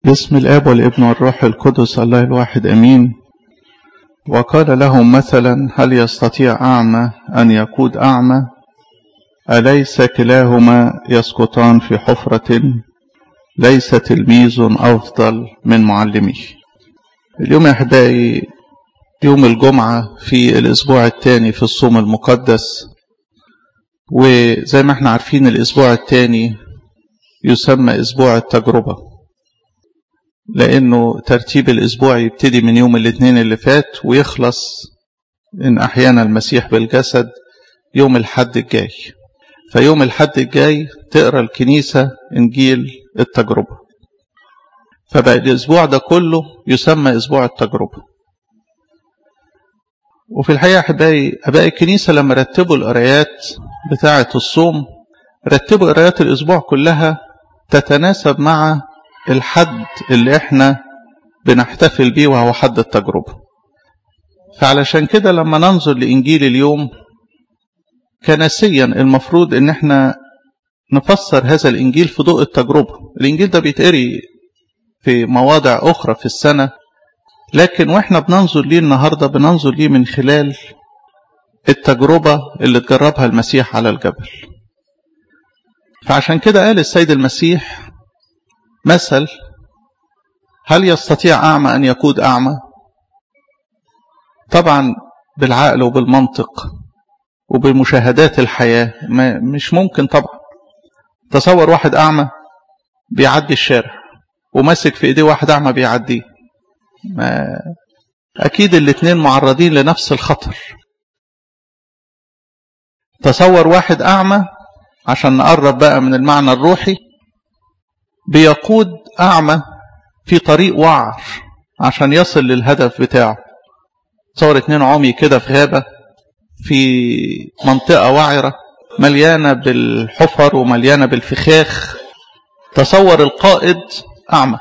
باسم الآب والابن والروح القدس الله الواحد أمين وقال لهم مثلا هل يستطيع أعمى أن يقود أعمى أليس كلاهما يسقطان في حفرة ليس تلميذ أفضل من معلمه اليوم يا أحبائي يوم الجمعة في الأسبوع الثاني في الصوم المقدس وزي ما احنا عارفين الأسبوع الثاني يسمى أسبوع التجربة لأنه ترتيب الأسبوع يبتدي من يوم الاثنين اللي فات ويخلص إن أحيانا المسيح بالجسد يوم الحد الجاي فيوم الحد الجاي تقرأ الكنيسة إنجيل التجربة فبقى الأسبوع ده كله يسمى أسبوع التجربة وفي الحقيقة أحبائي أباء الكنيسة لما رتبوا القرايات بتاعة الصوم رتبوا قرايات الأسبوع كلها تتناسب مع الحد اللي احنا بنحتفل بيه وهو حد التجربة فعلشان كده لما ننظر لإنجيل اليوم كنسيا المفروض ان احنا نفسر هذا الإنجيل في ضوء التجربة الإنجيل ده بيتقري في مواضع أخرى في السنة لكن واحنا بننظر ليه النهاردة بننظر ليه من خلال التجربة اللي تجربها المسيح على الجبل فعشان كده قال السيد المسيح مثل هل يستطيع أعمى أن يقود أعمى طبعا بالعقل وبالمنطق وبمشاهدات الحياة ما مش ممكن طبعا تصور واحد أعمى بيعدي الشارع وماسك في إيديه واحد أعمى بيعديه ما أكيد الاتنين معرضين لنفس الخطر تصور واحد أعمى عشان نقرب بقى من المعنى الروحي بيقود أعمى في طريق وعر عشان يصل للهدف بتاعه تصور اتنين عمي كده في غابة في منطقة وعرة مليانة بالحفر ومليانة بالفخاخ تصور القائد أعمى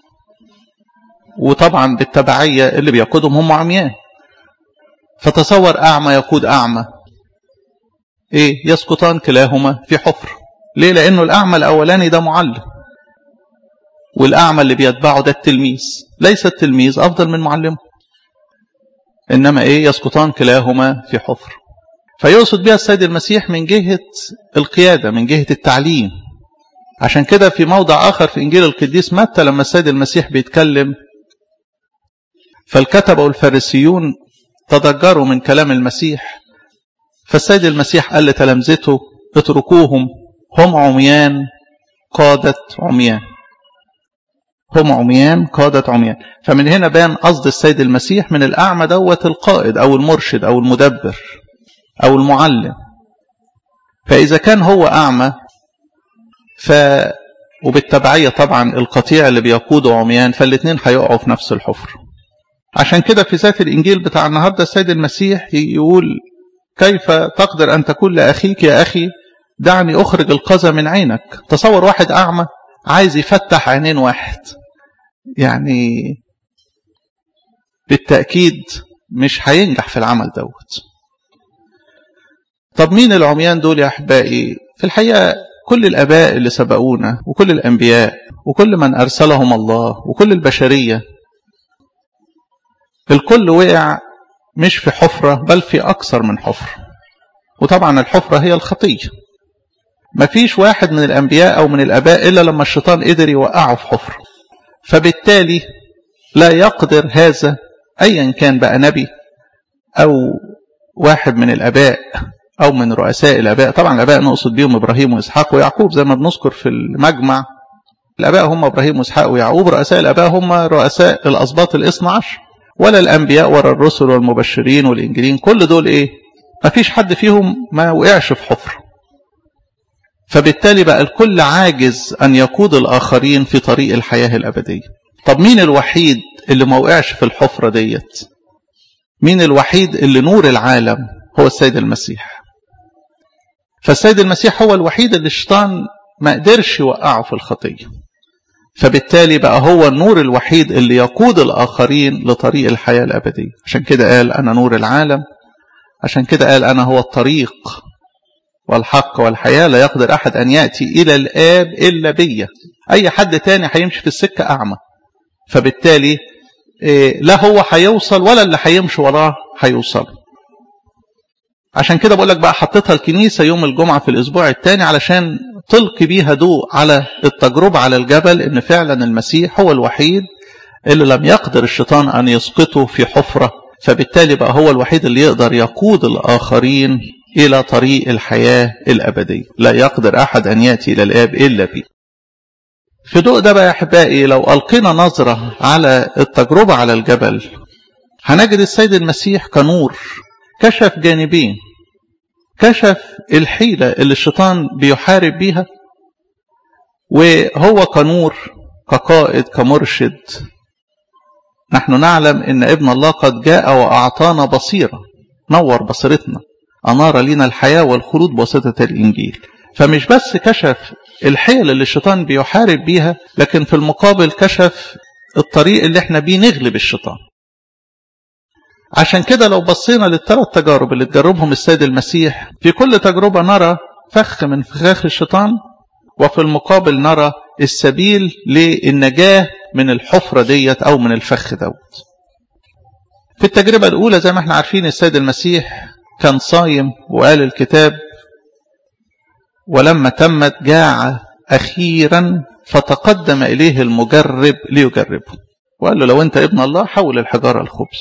وطبعا بالتبعية اللي بيقودهم هم عميان فتصور أعمى يقود أعمى إيه يسقطان كلاهما في حفر ليه لأنه الأعمى الأولاني ده معلم والأعمى اللي بيتبعه ده التلميذ ليس التلميذ أفضل من معلمه إنما إيه يسقطان كلاهما في حفر فيقصد بها السيد المسيح من جهة القيادة من جهة التعليم عشان كده في موضع آخر في إنجيل القديس متى لما السيد المسيح بيتكلم فالكتبة والفارسيون تضجروا من كلام المسيح فالسيد المسيح قال لتلامذته اتركوهم هم عميان قادة عميان هم عميان قادة عميان فمن هنا بان قصد السيد المسيح من الأعمى دوت القائد أو المرشد أو المدبر أو المعلم فإذا كان هو أعمى ف وبالتبعية طبعا القطيع اللي بيقوده عميان فالاثنين هيقعوا في نفس الحفر عشان كده في ذات الإنجيل بتاع النهاردة السيد المسيح يقول كيف تقدر أن تقول لأخيك يا أخي دعني أخرج القذى من عينك تصور واحد أعمى عايز يفتح عينين واحد يعني بالتأكيد مش هينجح في العمل دوت طب مين العميان دول يا أحبائي في الحقيقة كل الأباء اللي سبقونا وكل الأنبياء وكل من أرسلهم الله وكل البشرية الكل وقع مش في حفرة بل في أكثر من حفرة وطبعا الحفرة هي الخطية مفيش واحد من الأنبياء أو من الأباء إلا لما الشيطان قدر يوقعه في حفرة فبالتالي لا يقدر هذا أيا كان بقى نبي أو واحد من الأباء أو من رؤساء الأباء طبعا الأباء نقصد بيهم إبراهيم وإسحاق ويعقوب زي ما بنذكر في المجمع الأباء هم إبراهيم وإسحاق ويعقوب رؤساء الأباء هم رؤساء الأسباط الاثنى عشر ولا الأنبياء ولا الرسل والمبشرين والإنجيلين كل دول إيه ما فيش حد فيهم ما وقعش في حفرة فبالتالي بقى الكل عاجز أن يقود الآخرين في طريق الحياة الأبدية طب مين الوحيد اللي ما وقعش في الحفرة ديت مين الوحيد اللي نور العالم هو السيد المسيح فالسيد المسيح هو الوحيد اللي الشيطان ما قدرش يوقعه في الخطية فبالتالي بقى هو النور الوحيد اللي يقود الآخرين لطريق الحياة الأبدية عشان كده قال أنا نور العالم عشان كده قال أنا هو الطريق والحق والحياة لا يقدر أحد أن يأتي إلى الآب إلا بي أي حد تاني هيمشي في السكة أعمى فبالتالي لا هو هيوصل ولا اللي هيمشي وراه هيوصل عشان كده بقول لك بقى حطيتها الكنيسة يوم الجمعة في الأسبوع الثاني علشان تلقي بيها ضوء على التجربة على الجبل إن فعلا المسيح هو الوحيد اللي لم يقدر الشيطان أن يسقطه في حفرة فبالتالي بقى هو الوحيد اللي يقدر يقود الآخرين إلى طريق الحياة الأبدية لا يقدر أحد أن يأتي إلى الآب إلا به في ضوء ده بقى يا أحبائي لو ألقينا نظرة على التجربة على الجبل هنجد السيد المسيح كنور كشف جانبين كشف الحيلة اللي الشيطان بيحارب بيها وهو كنور كقائد كمرشد نحن نعلم ان ابن الله قد جاء واعطانا بصيره نور بصيرتنا انار لنا الحياه والخلود بواسطه الانجيل فمش بس كشف الحيل اللي الشيطان بيحارب بيها لكن في المقابل كشف الطريق اللي احنا بيه نغلب الشيطان عشان كده لو بصينا للثلاث تجارب اللي تجربهم السيد المسيح في كل تجربه نرى فخ من فخاخ الشيطان وفي المقابل نرى السبيل للنجاه من الحفرة ديت أو من الفخ دوت في التجربة الأولى زي ما احنا عارفين السيد المسيح كان صايم وقال الكتاب ولما تمت جاع أخيرا فتقدم إليه المجرب ليجربه وقال له لو أنت ابن الله حول الحجارة الخبز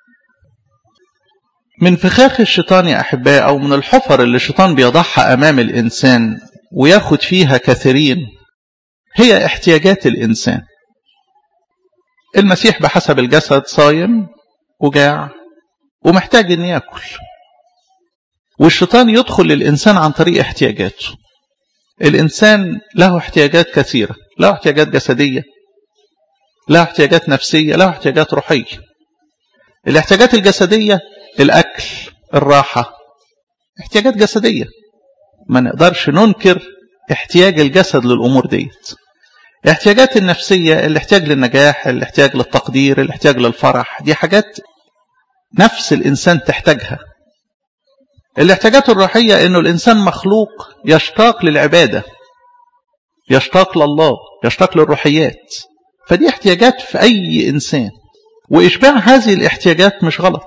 من فخاخ الشيطان يا أحبائي أو من الحفر اللي الشيطان بيضعها أمام الإنسان وياخد فيها كثيرين هي احتياجات الإنسان المسيح بحسب الجسد صايم وجاع ومحتاج ان ياكل والشيطان يدخل للانسان عن طريق احتياجاته الانسان له احتياجات كثيره له احتياجات جسديه له احتياجات نفسيه له احتياجات روحيه الاحتياجات الجسديه الاكل الراحه احتياجات جسديه ما نقدرش ننكر احتياج الجسد للامور ديت الاحتياجات النفسية الاحتياج للنجاح الاحتياج للتقدير الاحتياج للفرح دي حاجات نفس الإنسان تحتاجها الاحتياجات الروحية انه الإنسان مخلوق يشتاق للعبادة يشتاق لله يشتاق للروحيات فدي احتياجات في أي إنسان وإشباع هذه الاحتياجات مش غلط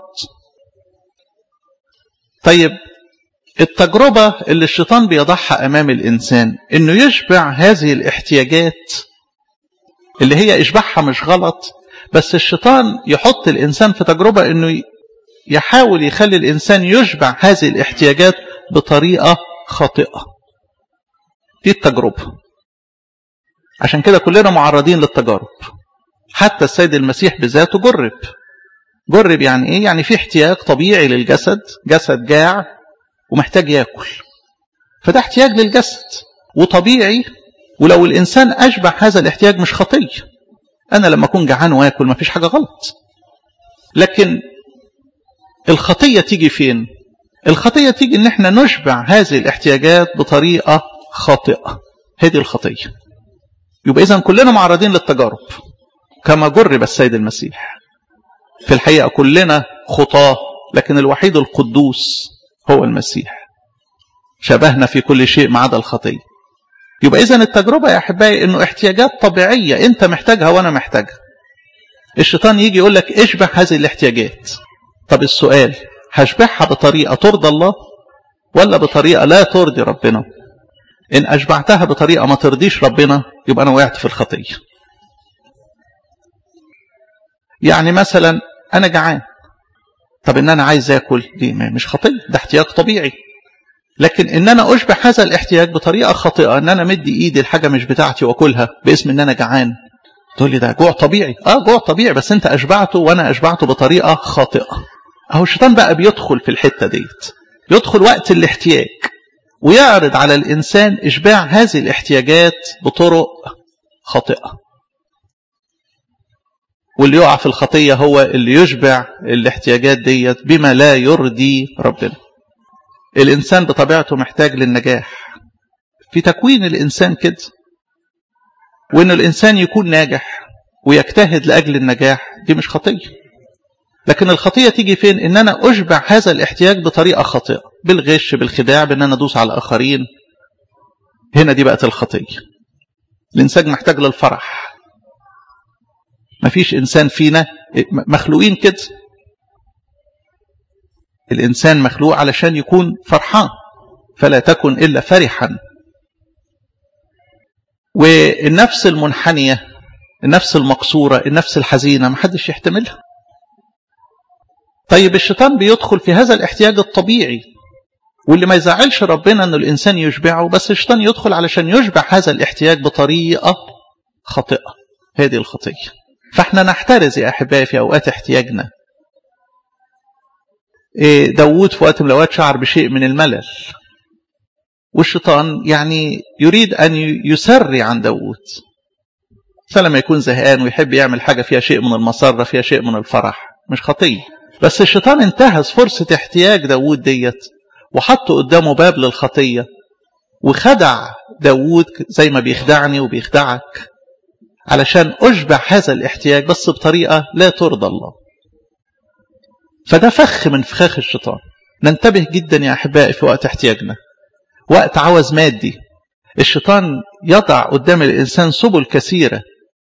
طيب التجربة اللي الشيطان بيضعها أمام الإنسان إنه يشبع هذه الاحتياجات اللي هي إشباعها مش غلط بس الشيطان يحط الإنسان في تجربة إنه يحاول يخلي الإنسان يشبع هذه الاحتياجات بطريقة خاطئة دي التجربة عشان كده كلنا معرضين للتجارب حتى السيد المسيح بذاته جرب جرب يعني ايه يعني في احتياج طبيعي للجسد جسد جاع ومحتاج ياكل فده احتياج للجسد وطبيعي ولو الانسان اشبع هذا الاحتياج مش خطيه انا لما اكون جعان واكل ما فيش حاجه غلط لكن الخطيه تيجي فين الخطيه تيجي ان احنا نشبع هذه الاحتياجات بطريقه خاطئه هذه الخطيه يبقى اذا كلنا معرضين للتجارب كما جرب السيد المسيح في الحقيقه كلنا خطاه لكن الوحيد القدوس هو المسيح شبهنا في كل شيء ما عدا الخطيه يبقى اذا التجربه يا احبائي انه احتياجات طبيعيه انت محتاجها وانا محتاجها الشيطان يجي يقول لك اشبع هذه الاحتياجات طب السؤال هشبعها بطريقه ترضى الله ولا بطريقه لا ترضي ربنا ان اشبعتها بطريقه ما ترضيش ربنا يبقى انا وقعت في الخطيه يعني مثلا انا جعان طب ان انا عايز اكل دي مش خطيه ده احتياج طبيعي لكن ان انا اشبع هذا الاحتياج بطريقه خاطئه ان انا مدي ايدي الحاجه مش بتاعتي واكلها باسم ان انا جعان تقول لي ده جوع طبيعي اه جوع طبيعي بس انت اشبعته وانا اشبعته بطريقه خاطئه اهو الشيطان بقى بيدخل في الحته ديت يدخل وقت الاحتياج ويعرض على الانسان اشباع هذه الاحتياجات بطرق خاطئه واللي يقع في الخطيه هو اللي يشبع الاحتياجات ديت بما لا يرضي ربنا الانسان بطبيعته محتاج للنجاح في تكوين الانسان كده وان الانسان يكون ناجح ويجتهد لاجل النجاح دي مش خطيه لكن الخطيه تيجي فين ان انا اشبع هذا الاحتياج بطريقه خاطئه بالغش بالخداع بان انا ادوس على الاخرين هنا دي بقت الخطيه الانسان محتاج للفرح مفيش إنسان فينا مخلوقين كده الإنسان مخلوق علشان يكون فرحان فلا تكن إلا فرحا والنفس المنحنية النفس المقصورة النفس الحزينة محدش يحتملها طيب الشيطان بيدخل في هذا الاحتياج الطبيعي واللي ما يزعلش ربنا أن الإنسان يشبعه بس الشيطان يدخل علشان يشبع هذا الاحتياج بطريقة خاطئة هذه الخطية فاحنا نحترز يا أحبائي في أوقات احتياجنا داود في وقت من الأوقات شعر بشيء من الملل والشيطان يعني يريد أن يسري عن داود فلما يكون زهقان ويحب يعمل حاجة فيها شيء من المسرة فيها شيء من الفرح مش خطية بس الشيطان انتهز فرصة احتياج داود ديت وحط قدامه باب للخطية وخدع داود زي ما بيخدعني وبيخدعك علشان أشبع هذا الاحتياج بس بطريقة لا ترضى الله فده فخ من فخاخ الشيطان ننتبه جدا يا أحبائي في وقت احتياجنا وقت عوز مادي الشيطان يضع قدام الإنسان سبل كثيرة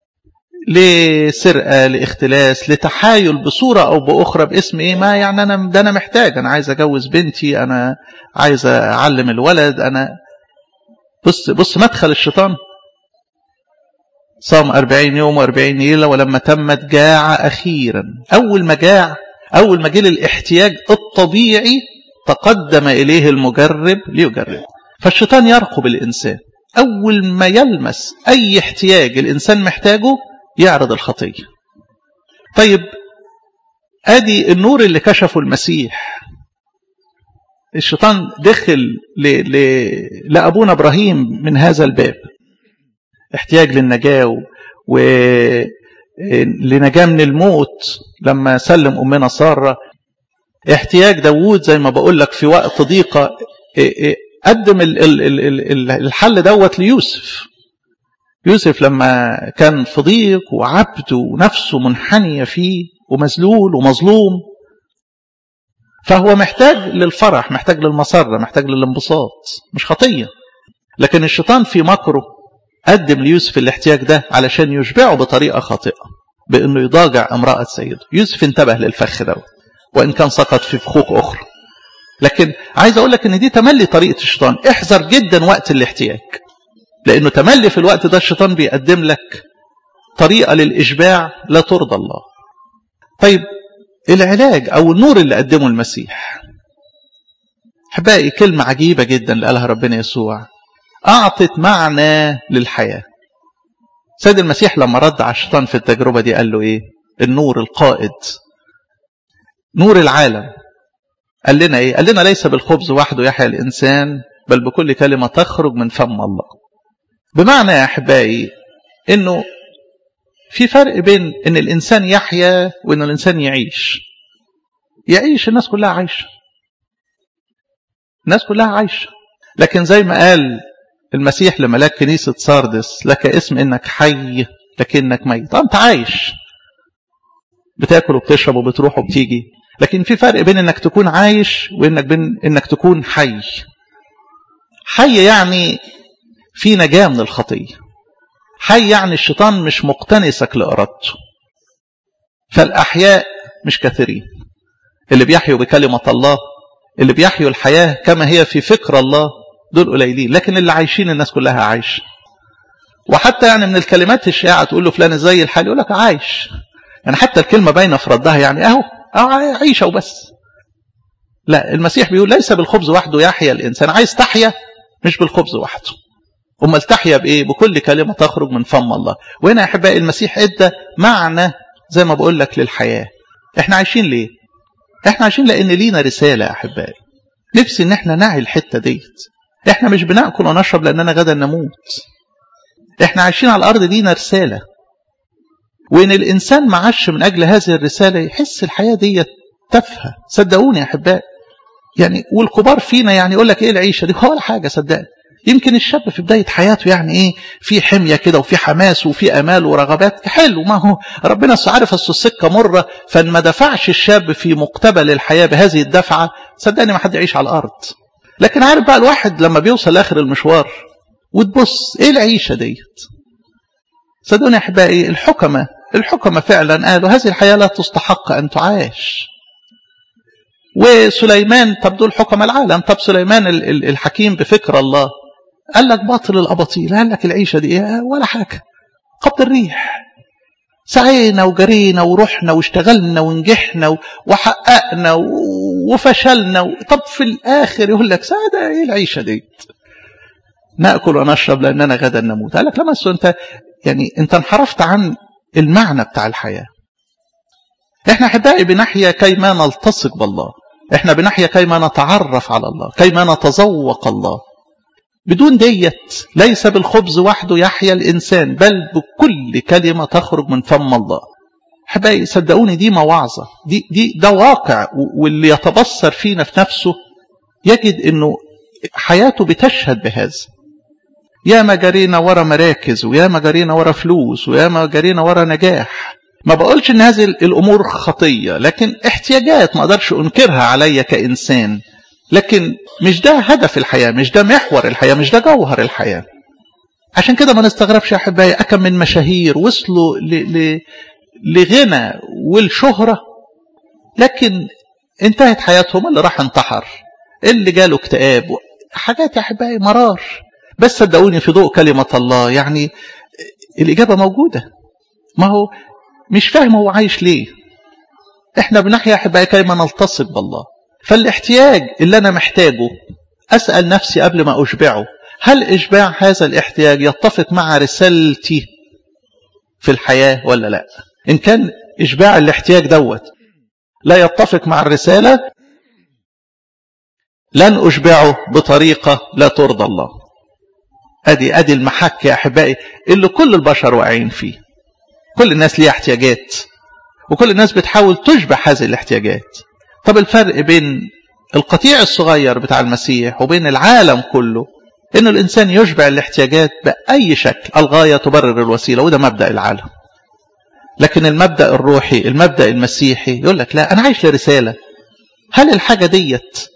لسرقة لاختلاس لتحايل بصورة أو بأخرى باسم إيه ما يعني أنا ده أنا محتاج أنا عايز أجوز بنتي أنا عايز أعلم الولد أنا بص بص مدخل الشيطان صام أربعين يوم وأربعين ليلة ولما تمت جاع أخيرا أول ما جاع أول ما جه الاحتياج الطبيعي تقدم إليه المجرب ليجرب فالشيطان يرقب الإنسان أول ما يلمس أي احتياج الإنسان محتاجه يعرض الخطية طيب ادي النور اللي كشفه المسيح الشيطان دخل ل... ل... لأبونا إبراهيم من هذا الباب احتياج للنجاة و... لنجاة من الموت لما سلم أمنا سارة احتياج داوود زي ما بقول لك في وقت ضيقة قدم الحل دوت ليوسف يوسف لما كان في ضيق وعبد ونفسه منحنية فيه ومذلول ومظلوم فهو محتاج للفرح محتاج للمسرة محتاج للانبساط مش خطية لكن الشيطان في مكره قدم ليوسف الاحتياج ده علشان يشبعه بطريقة خاطئة بأنه يضاجع امرأة سيده يوسف انتبه للفخ ده وإن كان سقط في فخوخ أخرى لكن عايز أقول لك أن دي تملي طريقة الشيطان احذر جدا وقت الاحتياج لأنه تملي في الوقت ده الشيطان بيقدم لك طريقة للإشباع لا ترضى الله طيب العلاج أو النور اللي قدمه المسيح أحبائي كلمة عجيبة جدا اللي قالها ربنا يسوع أعطت معنى للحياة سيد المسيح لما رد على الشيطان في التجربة دي قال له إيه النور القائد نور العالم قال لنا إيه قال لنا ليس بالخبز وحده يحيا الإنسان بل بكل كلمة تخرج من فم الله بمعنى يا أحبائي أنه في فرق بين أن الإنسان يحيا وأن الإنسان يعيش يعيش الناس كلها عايشة الناس كلها عايشة لكن زي ما قال المسيح لملاك كنيسة ساردس لك اسم انك حي لكنك ميت انت عايش بتاكل وبتشرب وبتروح وبتيجي لكن في فرق بين انك تكون عايش وانك بين انك تكون حي حي يعني في نجاة من الخطية حي يعني الشيطان مش مقتنسك لإرادته فالأحياء مش كثيرين اللي بيحيوا بكلمة الله اللي بيحيوا الحياة كما هي في فكر الله دول قليلين لكن اللي عايشين الناس كلها عايش وحتى يعني من الكلمات الشائعة تقول له فلان ازاي الحال يقول لك عايش يعني حتى الكلمة باينة في ردها يعني اهو اهو عيشة وبس لا المسيح بيقول ليس بالخبز وحده يحيا الإنسان عايز تحيا مش بالخبز وحده امال تحيا بايه بكل كلمه تخرج من فم الله وهنا يا احبائي المسيح ادى معنى زي ما بقول لك للحياه احنا عايشين ليه احنا عايشين لان لينا رساله يا احبائي نفسي ان احنا نعي الحته ديت احنا مش بناكل ونشرب لاننا غدا نموت احنا عايشين على الارض لينا رساله وان الانسان معاش من اجل هذه الرساله يحس الحياه ديت تافهه صدقوني يا احبائي يعني والكبار فينا يعني يقول لك ايه العيشه دي ولا حاجه صدقني يمكن الشاب في بداية حياته يعني ايه في حمية كده وفي حماس وفي امال ورغبات حلو ما هو ربنا عارف اصل السكة مرة فان ما دفعش الشاب في مقتبل الحياة بهذه الدفعة صدقني ما حد يعيش على الارض لكن عارف بقى الواحد لما بيوصل لاخر المشوار وتبص ايه العيشة ديت صدقوني يا احبائي الحكمة الحكمة فعلا قالوا هذه الحياة لا تستحق أن تعاش وسليمان طب دول حكم العالم طب سليمان الحكيم بفكر الله قال لك باطل الأباطيل قال لك العيشة دي إيه ولا حاجة قبض الريح سعينا وجرينا ورحنا واشتغلنا ونجحنا وحققنا وفشلنا طب في الآخر يقول لك سادة ايه العيشة دي نأكل ونشرب لأننا غدا نموت قال لك لما انت يعني انت انحرفت عن المعنى بتاع الحياة احنا احبائي بنحيا كيما نلتصق بالله احنا بنحيا كيما نتعرف على الله كيما نتذوق الله بدون ديت ليس بالخبز وحده يحيا الإنسان بل بكل كلمة تخرج من فم الله حبايبي صدقوني دي مواعظة دي, دي ده واقع واللي يتبصر فينا في نفسه يجد انه حياته بتشهد بهذا يا ما جرينا ورا مراكز ويا ما جرينا ورا فلوس ويا ما جرينا ورا نجاح ما بقولش ان هذه الامور خطيه لكن احتياجات ما اقدرش انكرها عليا كانسان لكن مش ده هدف الحياه مش ده محور الحياه مش ده جوهر الحياه عشان كده ما نستغربش يا احبائي اكم من مشاهير وصلوا ل... ل... لغنى والشهره لكن انتهت حياتهم اللي راح انتحر اللي جاله اكتئاب حاجات يا احبائي مرار بس صدقوني في ضوء كلمه الله يعني الاجابه موجوده ما هو مش فاهم هو عايش ليه احنا بنحيا احبائي كيما نلتصق بالله فالاحتياج اللي انا محتاجه اسال نفسي قبل ما اشبعه هل اشباع هذا الاحتياج يتفق مع رسالتي في الحياه ولا لا ان كان اشباع الاحتياج دوت لا يتفق مع الرساله لن اشبعه بطريقه لا ترضى الله ادي ادي المحك يا احبائي اللي كل البشر واقعين فيه كل الناس ليها احتياجات وكل الناس بتحاول تشبع هذه الاحتياجات طب الفرق بين القطيع الصغير بتاع المسيح وبين العالم كله انه الانسان يشبع الاحتياجات باي شكل الغايه تبرر الوسيله وده مبدا العالم لكن المبدا الروحي المبدا المسيحي يقول لك لا انا عايش لرساله هل الحاجه ديت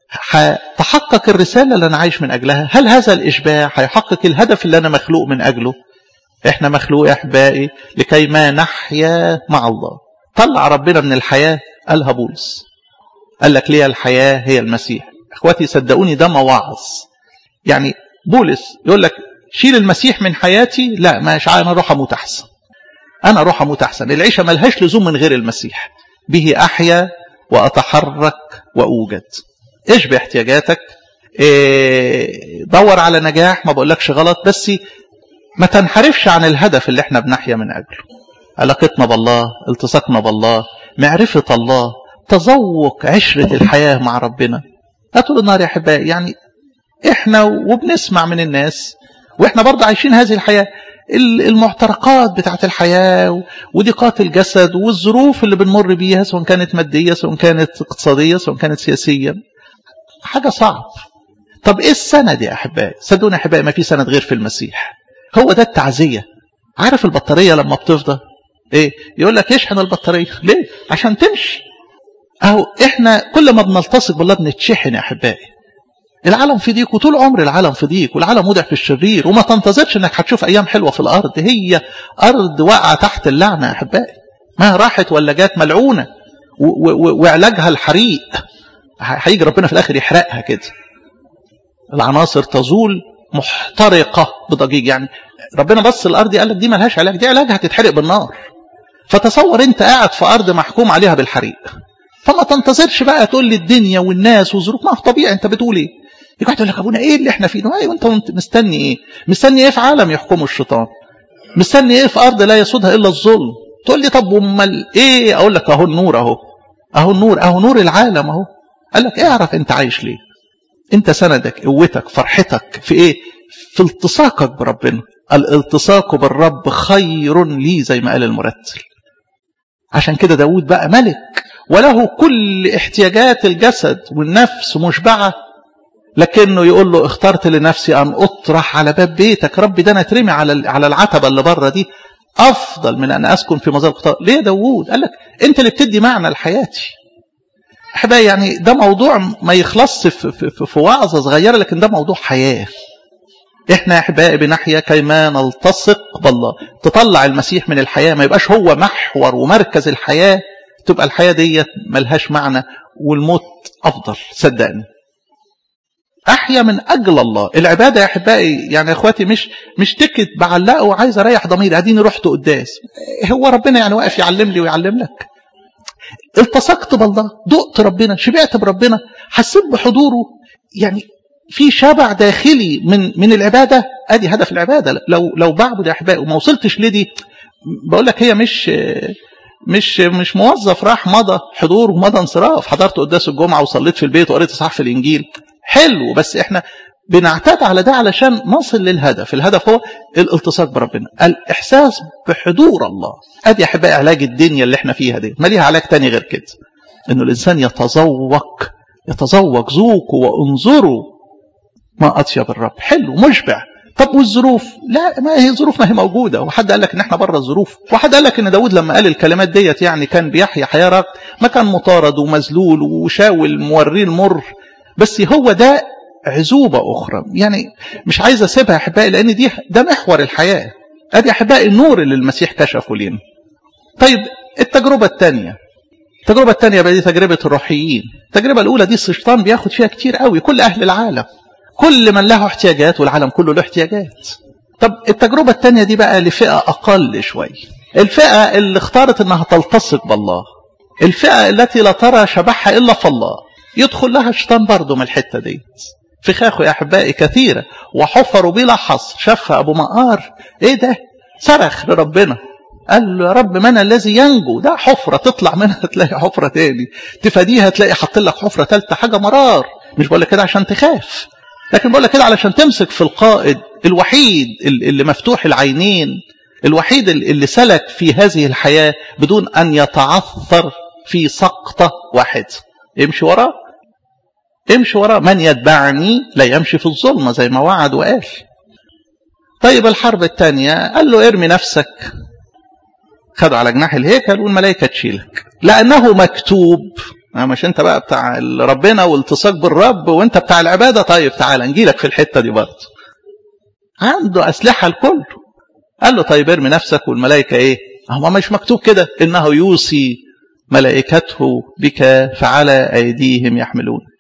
هتحقق الرساله اللي انا عايش من اجلها هل هذا الاشباع هيحقق الهدف اللي انا مخلوق من اجله احنا مخلوق احبائي لكي ما نحيا مع الله طلع ربنا من الحياه قالها بولس قال لك ليه الحياه هي المسيح اخواتي صدقوني ده مواعظ يعني بولس يقول لك شيل المسيح من حياتي لا مش انا اروح اموت احسن انا اروح اموت احسن العيشه ملهاش لزوم من غير المسيح به احيا واتحرك واوجد اشبع احتياجاتك إيه دور على نجاح ما بقولكش غلط بس ما تنحرفش عن الهدف اللي احنا بنحيا من اجله علاقتنا بالله التصاقنا بالله معرفة الله تذوق عشرة الحياة مع ربنا طول النهار يا احبائي يعني احنا وبنسمع من الناس واحنا برضه عايشين هذه الحياة المعترقات بتاعت الحياة وضيقات الجسد والظروف اللي بنمر بيها سواء كانت مادية سواء كانت اقتصادية سواء كانت سياسية حاجة صعب طب ايه السند يا احبائي صدقوني يا احبائي ما في سند غير في المسيح هو ده التعزية عارف البطارية لما بتفضى ايه يقول لك اشحن البطارية ليه عشان تمشي اهو احنا كل ما بنلتصق بالله بنتشحن يا احبائي العالم في ضيق وطول عمر العالم في ضيق والعالم وضع في الشرير وما تنتظرش انك هتشوف ايام حلوه في الارض هي ارض واقعه تحت اللعنه يا احبائي ما راحت ولا جات ملعونه وعلاجها الحريق هيجي ربنا في الاخر يحرقها كده العناصر تزول محترقه بضجيج يعني ربنا بص الارض قال لك دي ملهاش علاج دي علاجها هتتحرق بالنار فتصور انت قاعد في ارض محكوم عليها بالحريق فما تنتظرش بقى تقول لي الدنيا والناس وظروف ما هو طبيعي انت بتقول ايه يقعد يقول لك ابونا ايه اللي احنا فيه ايه وانت مستني ايه مستني ايه في عالم يحكمه الشيطان مستني ايه في ارض لا يسودها الا الظلم تقول لي طب امال ايه اقول لك اهو النور اهو اهو النور اهو نور العالم اهو قال لك اعرف انت عايش ليه انت سندك قوتك فرحتك في ايه في التصاقك بربنا الالتصاق بالرب خير لي زي ما قال المرتل عشان كده داود بقى ملك وله كل احتياجات الجسد والنفس مشبعة لكنه يقول له اخترت لنفسي أن أطرح على باب بيتك ربي ده أنا اترمي على على العتبة اللي بره دي أفضل من أن أسكن في مزار القطار ليه داوود قال لك أنت اللي بتدي معنى لحياتي أحبائي يعني ده موضوع ما يخلصش في, في, في, في وعظة صغيرة لكن ده موضوع حياة احنا يا احبائي بنحيا كيما نلتصق بالله تطلع المسيح من الحياه ما يبقاش هو محور ومركز الحياه تبقى الحياه ديت ملهاش معنى والموت افضل صدقني احيا من اجل الله العباده يا احبائي يعني يا اخواتي مش مش تكت بعلقه وعايز اريح ضميري اديني رحت قداس هو ربنا يعني واقف يعلم لي ويعلم لك التصقت بالله دقت ربنا شبعت بربنا حسيت بحضوره يعني في شبع داخلي من من العباده ادي هدف العباده لو لو بعبد يا احبائي وما وصلتش لدي بقول لك هي مش مش مش موظف راح مضى حضور ومضى انصراف حضرت قداس الجمعه وصليت في البيت وقريت اصحاح في الانجيل حلو بس احنا بنعتاد على ده علشان نصل للهدف الهدف هو الالتصاق بربنا الاحساس بحضور الله ادي يا احبائي علاج الدنيا اللي احنا فيها دي ما ليها علاج تاني غير كده انه الانسان يتذوق يتذوق ذوقوا وانظروا ما اطيب الرب حلو مشبع طب والظروف لا ما هي الظروف ما هي موجوده وحد قال لك ان احنا بره الظروف وحد قال لك ان داود لما قال الكلمات ديت يعني كان بيحيا حياه رغد ما كان مطارد ومذلول وشاول موريه المر بس هو ده عزوبة أخرى يعني مش عايز أسيبها أحبائي لأن دي ده محور الحياة أدي أحبائي النور اللي المسيح كشفه لنا طيب التجربة الثانية التجربة الثانية بقى دي تجربة الروحيين التجربة الأولى دي الشيطان بياخد فيها كتير قوي كل أهل العالم كل من له احتياجات والعالم كله له احتياجات طب التجربة الثانية دي بقى لفئة أقل شوية الفئة اللي اختارت أنها تلتصق بالله الفئة التي لا ترى شبحها إلا في الله يدخل لها الشيطان برضه من الحتة دي فخاخه يا أحبائي كثيرة وحفروا بلا حصر شافها أبو مقار إيه ده صرخ لربنا قال له يا رب من الذي ينجو ده حفرة تطلع منها تلاقي حفرة تاني تفاديها تلاقي حاط لك حفرة ثالثة حاجة مرار مش بقول لك كده عشان تخاف لكن بقول لك كده علشان تمسك في القائد الوحيد اللي مفتوح العينين الوحيد اللي سلك في هذه الحياة بدون أن يتعثر في سقطة واحدة امشي وراه امشي وراه من يتبعني لا يمشي في الظلمة زي ما وعد وقال طيب الحرب الثانية قال له ارمي نفسك خدوا على جناح الهيكل والملائكة تشيلك لأنه مكتوب مش انت بقى بتاع ربنا والتصاق بالرب وانت بتاع العبادة طيب تعالى نجيلك في الحتة دي برضه عنده أسلحة الكل قال له طيب ارمي نفسك والملائكة ايه هو مش مكتوب كده انه يوصي ملائكته بك فعلى أيديهم يحملونك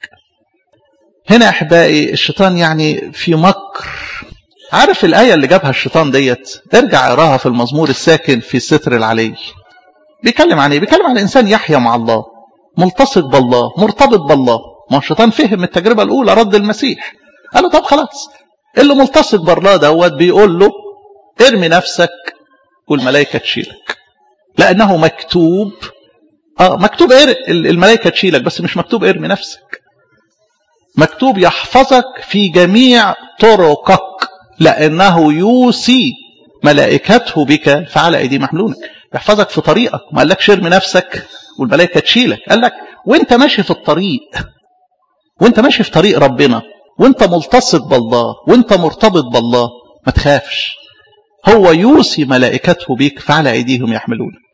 هنا أحبائي الشيطان يعني في مكر عارف الآية اللي جابها الشيطان ديت ارجع اقراها في المزمور الساكن في ستر العلي بيتكلم عن ايه بيتكلم عن الإنسان يحيا مع الله ملتصق بالله مرتبط بالله ما الشيطان فهم التجربة الأولى رد المسيح قال له طب خلاص اللي ملتصق بالله دوت بيقول له ارمي نفسك والملائكة تشيلك لأنه مكتوب اه مكتوب ار... الملائكة تشيلك بس مش مكتوب ارمي نفسك مكتوب يحفظك في جميع طرقك لأنه يوصي ملائكته بك فعلى أيدي محملونك يحفظك في طريقك ما قالكش ارمي نفسك والملائكة تشيلك قال لك وانت ماشي في الطريق وانت ماشي في طريق ربنا وانت ملتصق بالله وانت مرتبط بالله ما تخافش هو يوصي ملائكته بك فعلى أيديهم يحملونك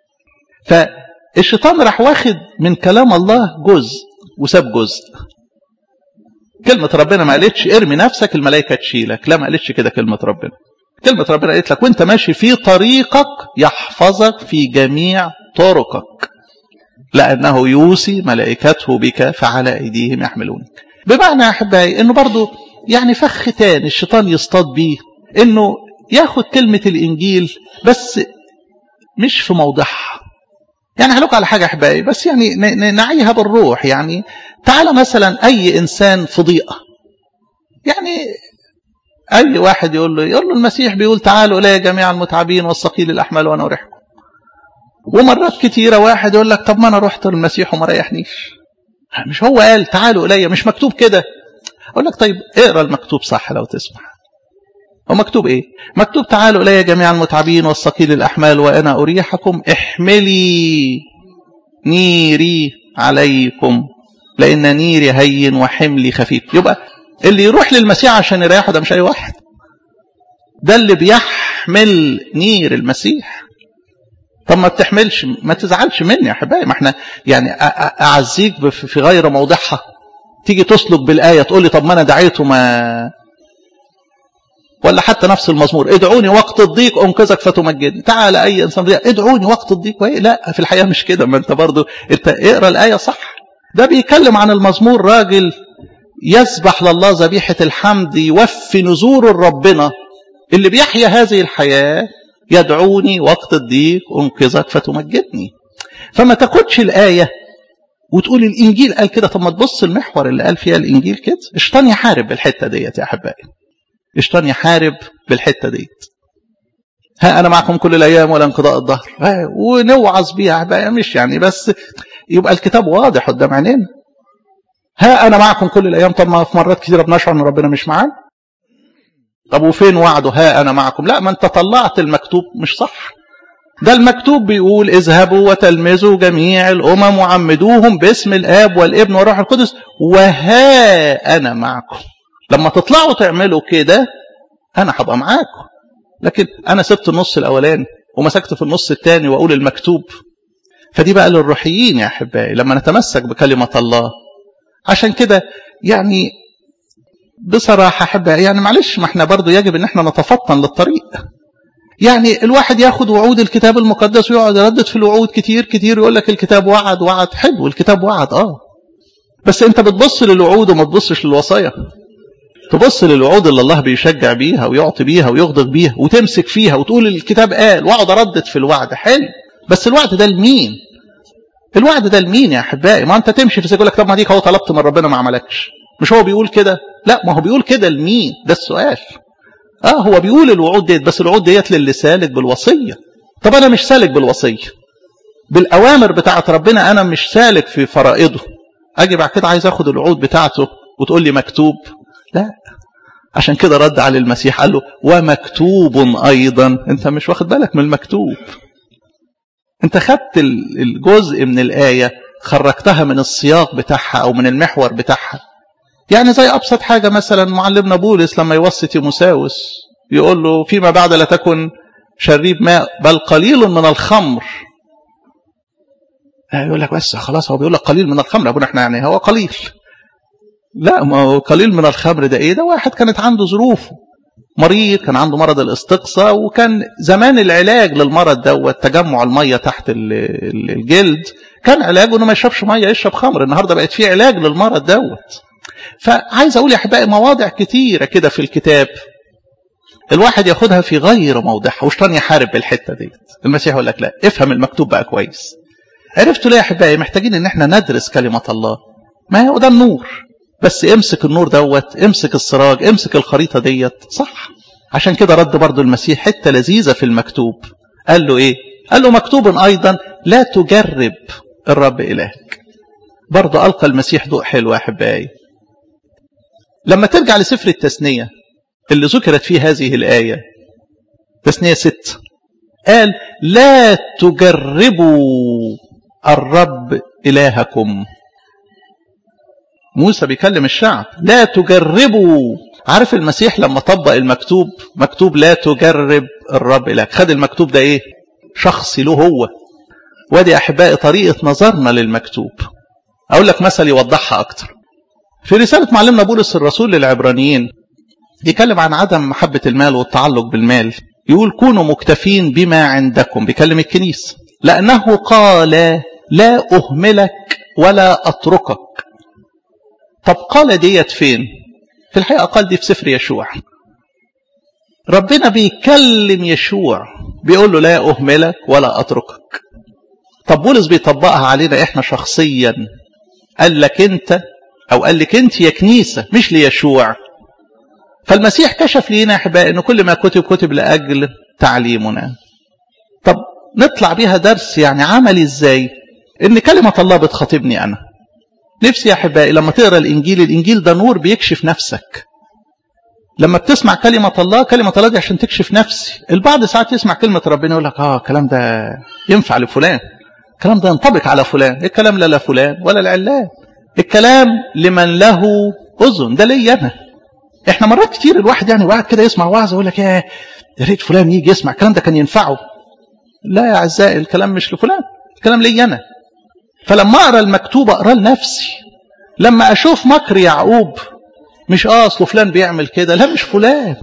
فالشيطان راح واخد من كلام الله جزء وساب جزء كلمة ربنا ما قالتش ارمي نفسك الملائكة تشيلك لا ما قالتش كده كلمة ربنا كلمة ربنا قالت لك وانت ماشي في طريقك يحفظك في جميع طرقك لأنه يوصي ملائكته بك فعلى أيديهم يحملونك بمعنى يا أحبائي أنه برضو يعني فخ تاني الشيطان يصطاد بيه أنه ياخد كلمة الإنجيل بس مش في موضعها يعني هلوك على حاجة أحبائي بس يعني نعيها بالروح يعني تعالى مثلا أي إنسان في ضيقة يعني أي واحد يقول له يقول له المسيح بيقول تعالوا إلي جميع المتعبين والثقيل الأحمال وأنا أريحكم ومرات كتيرة واحد يقول لك طب ما أنا رحت للمسيح وما ريحنيش مش هو قال تعالوا إلي مش مكتوب كده أقول لك طيب اقرا المكتوب صح لو تسمح هو مكتوب ايه مكتوب تعالوا الي جميع المتعبين والثقيل الاحمال وانا اريحكم احملي نيري عليكم لان نيري هين وحملي خفيف يبقى اللي يروح للمسيح عشان يريحه ده مش اي واحد ده اللي بيحمل نير المسيح طب ما بتحملش ما تزعلش مني يا حبايبي ما احنا يعني اعزيك في غير موضعها تيجي تسلك بالايه تقول لي طب ما انا دعيته ما ولا حتى نفس المزمور ادعوني وقت الضيق انقذك فتمجدني تعال اي انسان ضيق ادعوني وقت الضيق وإيه؟ لا في الحقيقه مش كده ما انت برضو انت اقرا الايه صح ده بيتكلم عن المزمور راجل يسبح لله ذبيحه الحمد يوفي نذور ربنا اللي بيحيا هذه الحياه يدعوني وقت الضيق انقذك فتمجدني فما تاخدش الايه وتقول الانجيل قال كده طب ما تبص المحور اللي قال فيها الانجيل كده اشطان يحارب بالحته ديت يا احبائي اشطان يحارب بالحته ديت ها انا معكم كل الايام ولا انقضاء الظهر ونوعظ بيها بقى مش يعني بس يبقى الكتاب واضح قدام عينينا ها انا معكم كل الايام طب ما في مرات كثيره بنشعر ان ربنا مش معانا طب وفين وعده ها انا معكم لا ما انت طلعت المكتوب مش صح ده المكتوب بيقول اذهبوا وتلمذوا جميع الامم وعمدوهم باسم الاب والابن والروح القدس وها انا معكم لما تطلعوا تعملوا كده انا هبقى معاكم لكن انا سبت النص الاولاني ومسكت في النص الثاني واقول المكتوب فدي بقى للروحيين يا احبائي لما نتمسك بكلمه الله عشان كده يعني بصراحه احبائي يعني معلش ما احنا برضو يجب ان احنا نتفطن للطريق يعني الواحد ياخد وعود الكتاب المقدس ويقعد يردد في الوعود كتير كتير يقول لك الكتاب وعد وعد حلو الكتاب وعد اه بس انت بتبص للوعود وما تبصش للوصايا تبص للوعود اللي الله بيشجع بيها ويعطي بيها ويغضب بيها وتمسك فيها وتقول الكتاب قال واقعد اردد في الوعد حلو بس الوعد ده لمين الوعد ده لمين يا احبائي ما انت تمشي في سكه يقول لك طب ما ديك هو طلبت من ربنا ما عملكش مش هو بيقول كده لا ما هو بيقول كده لمين ده السؤال اه هو بيقول الوعود ديت بس الوعود ديت للي سالك بالوصيه طب انا مش سالك بالوصيه بالاوامر بتاعت ربنا انا مش سالك في فرائضه اجي بعد كده عايز اخد الوعود بتاعته وتقول لي مكتوب لا عشان كده رد على المسيح قال له ومكتوب ايضا انت مش واخد بالك من المكتوب انت خدت الجزء من الايه خرجتها من السياق بتاعها او من المحور بتاعها يعني زي ابسط حاجه مثلا معلمنا بولس لما يوصي تيموساوس يقول له فيما بعد لا تكن شريب ماء بل قليل من الخمر يقول لك بس خلاص هو بيقول لك قليل من الخمر ابونا احنا يعني هو قليل لا ما هو قليل من الخمر ده ايه ده واحد كانت عنده ظروف مريض كان عنده مرض الاستقصاء وكان زمان العلاج للمرض دوت تجمع الميه تحت الجلد كان علاجه انه ما يشربش ميه يشرب خمر النهارده بقت في علاج للمرض دوت فعايز اقول يا احبائي مواضع كتيره كده في الكتاب الواحد ياخدها في غير موضعها وشطان يحارب بالحته ديت المسيح يقول لك لا افهم المكتوب بقى كويس عرفتوا ليه يا احبائي محتاجين ان احنا ندرس كلمه الله ما هو ده النور بس امسك النور دوت امسك السراج امسك الخريطه ديت صح عشان كده رد برضو المسيح حته لذيذه في المكتوب قال له ايه قال له مكتوب ايضا لا تجرب الرب الهك برضو القى المسيح ضوء حلو يا احبائي لما ترجع لسفر التثنيه اللي ذكرت فيه هذه الايه تثنيه ست قال لا تجربوا الرب الهكم موسى بيكلم الشعب لا تجربوا عارف المسيح لما طبق المكتوب مكتوب لا تجرب الرب إلهك خد المكتوب ده ايه شخصي له هو وادي احبائي طريقة نظرنا للمكتوب اقول لك مثل يوضحها اكتر في رسالة معلمنا بولس الرسول للعبرانيين يتكلم عن عدم محبة المال والتعلق بالمال يقول كونوا مكتفين بما عندكم بيكلم الكنيسة لأنه قال لا أهملك ولا أتركك طب قال ديت فين في الحقيقة قال دي في سفر يشوع ربنا بيكلم يشوع بيقول له لا أهملك ولا أتركك طب بولس بيطبقها علينا إحنا شخصيا قال لك أنت أو قال لك أنت يا كنيسة مش ليشوع فالمسيح كشف لينا أحبائي أن كل ما كتب كتب لأجل تعليمنا طب نطلع بيها درس يعني عملي إزاي إن كلمة الله بتخاطبني أنا نفسي يا أحبائي لما تقرأ الإنجيل الإنجيل ده نور بيكشف نفسك لما بتسمع كلمة الله كلمة الله دي عشان تكشف نفسي البعض ساعات يسمع كلمة ربنا يقول لك آه الكلام ده ينفع لفلان الكلام ده ينطبق على فلان الكلام لا لفلان ولا العلان الكلام لمن له أذن ده ليا أنا احنا مرات كتير الواحد يعني وقعد كده يسمع وعظ يقول لك يا يا ريت فلان يجي يسمع الكلام ده كان ينفعه لا يا اعزائي الكلام مش لفلان الكلام لي انا فلما اقرا المكتوب اقرا لنفسي لما اشوف مكر يعقوب مش اه اصل فلان بيعمل كده لا مش فلان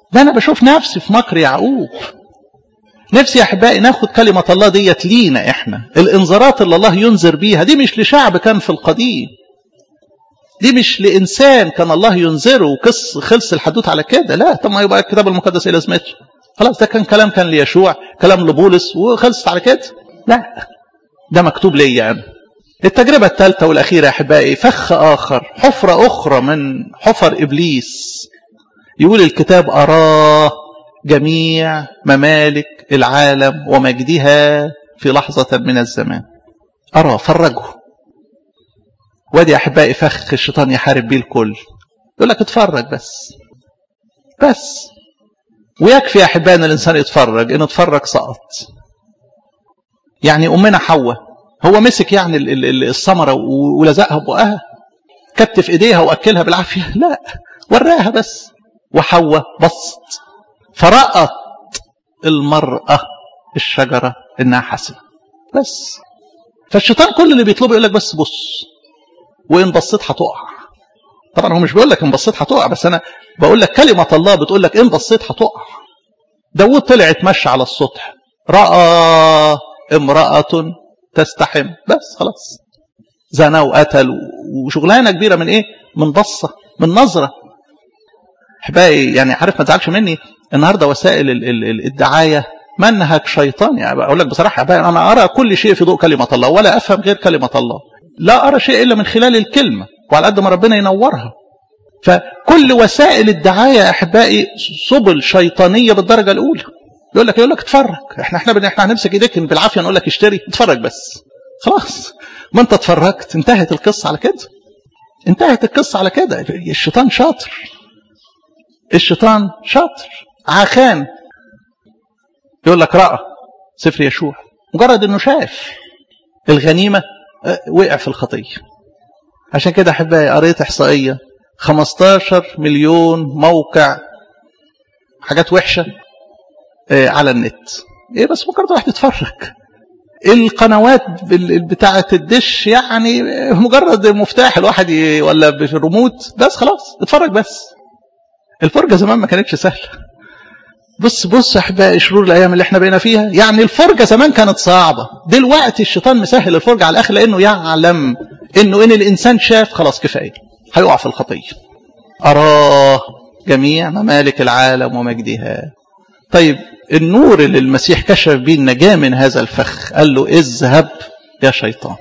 ده انا بشوف نفسي في مكر يعقوب نفسي يا احبائي ناخد كلمه الله ديت لينا احنا الانذارات اللي الله ينذر بيها دي مش لشعب كان في القديم دي مش لانسان كان الله ينذره وقص خلص الحدوث على كده لا طب ما يبقى الكتاب المقدس ايه لازمته خلاص ده كان كلام كان ليشوع كلام لبولس وخلصت على كده لا ده مكتوب ليا انا التجربة الثالثة والأخيرة يا أحبائي فخ آخر حفرة أخرى من حفر إبليس يقول الكتاب أراه جميع ممالك العالم ومجدها في لحظة من الزمان أرى فرجه وادي يا أحبائي فخ الشيطان يحارب بيه الكل يقول لك اتفرج بس بس ويكفي يا أحبائي أن الإنسان يتفرج إنه اتفرج سقط يعني أمنا حواء هو مسك يعني الثمرة ولزقها بقها كتف إيديها وأكلها بالعافية لا وراها بس وحواء بصت فرأت المرأة الشجرة إنها حسنة بس فالشيطان كل اللي بيطلبه يقول لك بس بص وإن بصيت هتقع طبعا هو مش بيقول لك إن بصيت هتقع بس أنا بقول لك كلمة الله بتقول لك إن بصيت هتقع داود طلع اتمشى على السطح رأى امرأة تستحم بس خلاص زنا وقتل وشغلانة كبيرة من إيه من بصة من نظرة احبائي يعني عارف ما تزعلش مني النهارده وسائل ال ال ال الدعايه منهج شيطاني يعني اقول لك بصراحه احبائي انا ارى كل شيء في ضوء كلمه الله ولا افهم غير كلمه الله لا ارى شيء الا من خلال الكلمه وعلى قد ما ربنا ينورها فكل وسائل الدعايه يا احبائي سبل شيطانيه بالدرجه الاولى يقول لك يقول لك اتفرج احنا احنا احنا هنمسك ايديك بالعافيه نقول لك اشتري اتفرج بس خلاص ما انت اتفرجت انتهت القصه على كده انتهت القصه على كده الشيطان شاطر الشيطان شاطر عخان يقول لك رأى سفر يشوع مجرد انه شاف الغنيمة وقع في الخطية عشان كده احبائي قريت احصائية 15 مليون موقع حاجات وحشة على النت ايه بس مجرد واحد يتفرج القنوات بتاعة الدش يعني مجرد مفتاح الواحد ولا بالريموت بس خلاص اتفرج بس الفرجة زمان ما كانتش سهلة بص بص احبائي شرور الايام اللي احنا بقينا فيها يعني الفرجة زمان كانت صعبة دلوقتي الشيطان مسهل الفرجة على الاخر لانه يعلم انه ان الانسان شاف خلاص كفاية هيقع في الخطية اراه جميع ممالك العالم ومجدها طيب النور اللي المسيح كشف به النجاة من هذا الفخ قال له اذهب يا شيطان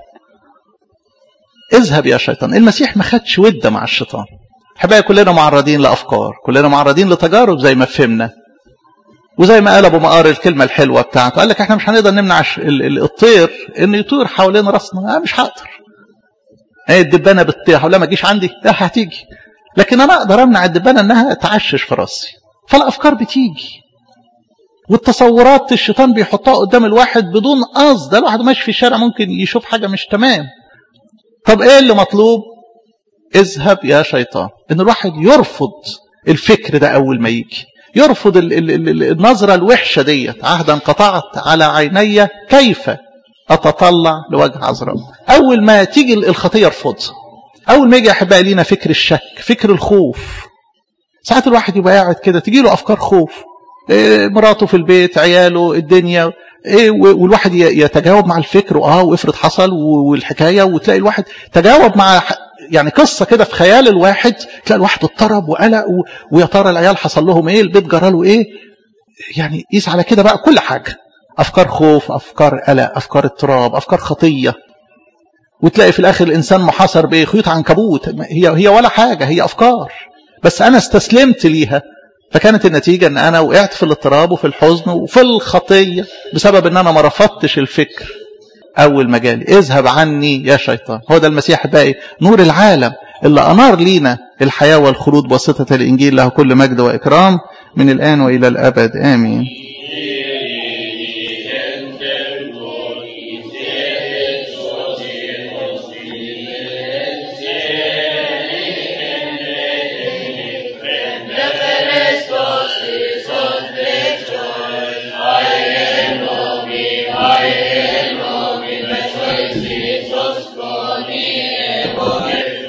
اذهب يا شيطان المسيح ما خدش ودة مع الشيطان حبايبي كلنا معرضين لافكار كلنا معرضين لتجارب زي ما فهمنا وزي ما قال ابو مقار الكلمه الحلوه بتاعته قال لك احنا مش هنقدر نمنع الطير انه يطير حوالين راسنا آه مش هقدر ايه الدبانه بتطير حواليها ما تجيش عندي لا هتيجي لكن انا اقدر امنع الدبانه انها تعشش في راسي فالافكار بتيجي والتصورات الشيطان بيحطها قدام الواحد بدون قصد ده الواحد ماشي في الشارع ممكن يشوف حاجه مش تمام طب ايه اللي مطلوب اذهب يا شيطان ان الواحد يرفض الفكر ده اول ما يجي يرفض ال ال ال النظرة الوحشة ديت عهدا قطعت على عيني كيف أتطلع لوجه عذراء أول ما تيجي الخطية ارفضها أول ما يجي أحبائي لينا فكر الشك فكر الخوف ساعات الواحد يبقى قاعد كده تجي له أفكار خوف إيه مراته في البيت عياله الدنيا إيه والواحد يتجاوب مع الفكر اه وافرض حصل والحكايه وتلاقي الواحد تجاوب مع يعني قصة كده في خيال الواحد تلاقي الواحد اضطرب وقلق و... ويا ترى العيال حصل لهم ايه البيت جرى له ايه يعني قيس على كده بقى كل حاجة افكار خوف افكار قلق افكار اضطراب افكار خطية وتلاقي في الاخر الانسان محاصر بايه خيوط عنكبوت هي هي ولا حاجة هي افكار بس انا استسلمت ليها فكانت النتيجة ان انا وقعت في الاضطراب وفي الحزن وفي الخطية بسبب ان انا ما رفضتش الفكر أول ما جالي اذهب عني يا شيطان هو ده المسيح باقي نور العالم اللي أنار لينا الحياة والخلود بواسطة الإنجيل له كل مجد وإكرام من الآن وإلى الأبد آمين